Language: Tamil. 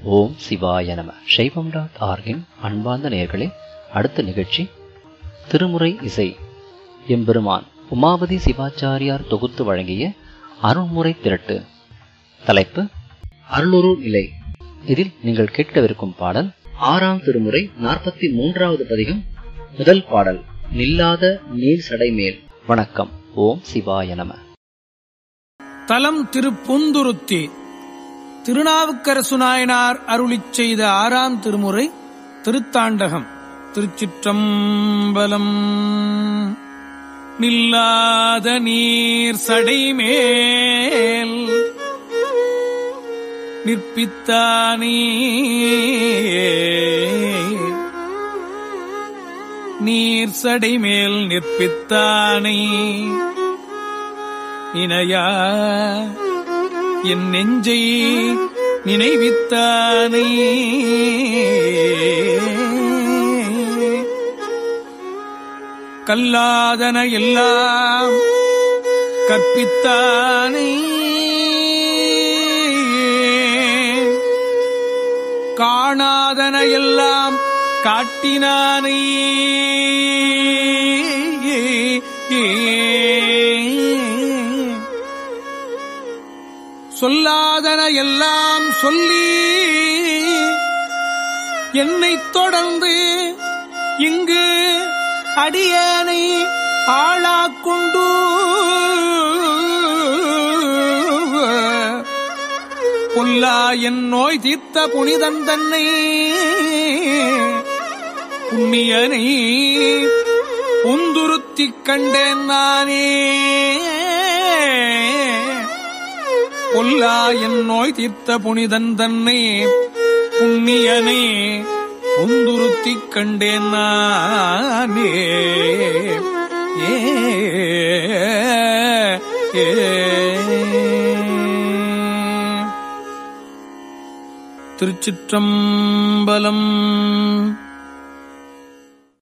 ஓம் சிவாய நம சைவம் டாட் ஆர்கின் அன்பார்ந்த நேயர்களே அடுத்த நிகழ்ச்சி திருமுறை இசை எம்பெருமான் உமாபதி சிவாச்சாரியார் தொகுத்து வழங்கிய அருள்முறை திரட்டு தலைப்பு அருளுரு நிலை இதில் நீங்கள் கேட்கவிருக்கும் பாடல் ஆறாம் திருமுறை நாற்பத்தி மூன்றாவது பதிகம் முதல் பாடல் நில்லாத நீர் சடைமேல் வணக்கம் ஓம் சிவாய நம தலம் திருப்புந்துருத்தி திருநாவுக்கரசு நாயனார் அருளிச் செய்த ஆறாம் திருமுறை திருத்தாண்டகம் திருச்சிற்றம்பலம் நில்லாத நீர் சடைமேல் நிற்பித்தானே நீர் சடைமேல் நிற்பித்தானே இணையா என் நெஞ்சை நினைவித்தானே கல்லாதன எல்லாம் கற்பித்தானே காணாதன எல்லாம் காட்டினானே சொல்லாதன எல்லாம் சொல்லி என்னைத் தொடர்ந்து இங்கு அடியேனை ஆளாக்கொண்டு பொல்லா என் நோய் தீர்த்த புனிதன் தன்னை புண்ணியனை உந்துருத்திக் கண்டேன் நானே பொல்லா என் நோய் தீர்த்த புனிதன் தன்னை புண்ணியனை உந்துருத்திக் கண்டேன் நானே ஏ ஏ திருச்சிற்றம்பலம்